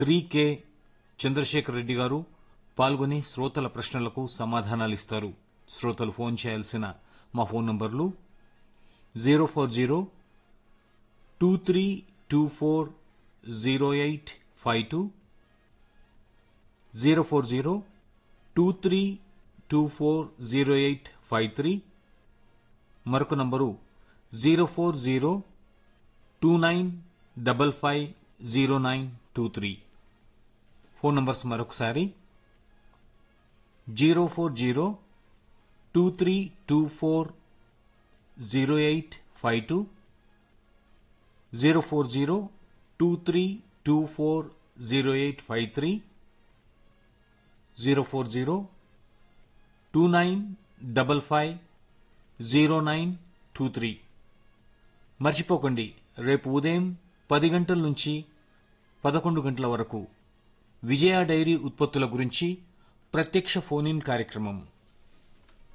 Shri K Chandrasekhar Reddy గారు పాల్గొని శ్రోతల ప్రశ్నలకు సమాధానాలిస్తారు శ్రోతలు ఫోన్ చేయాల్సిన మా ఫోన్ నంబర్లు zero four zero two three two four zero eight five two zero four zero two three two four zero eight five three మరొక number zero four zero two nine double five zero nine two three phone numbers మరొకసారి zero four zero two three two four zero eight five two zero four zero two three two four zero eight five three zero four zero two nine double five zero nine two three మర్చిపోకండి రేపు ఉదయం పది గంటల నుంచి పదకొండు గంటల వరకు విజయ dairy ఉత్పత్తుల గురించి ప్రత్యక్ష ఫోన్ ఇన్ కార్యక్రమం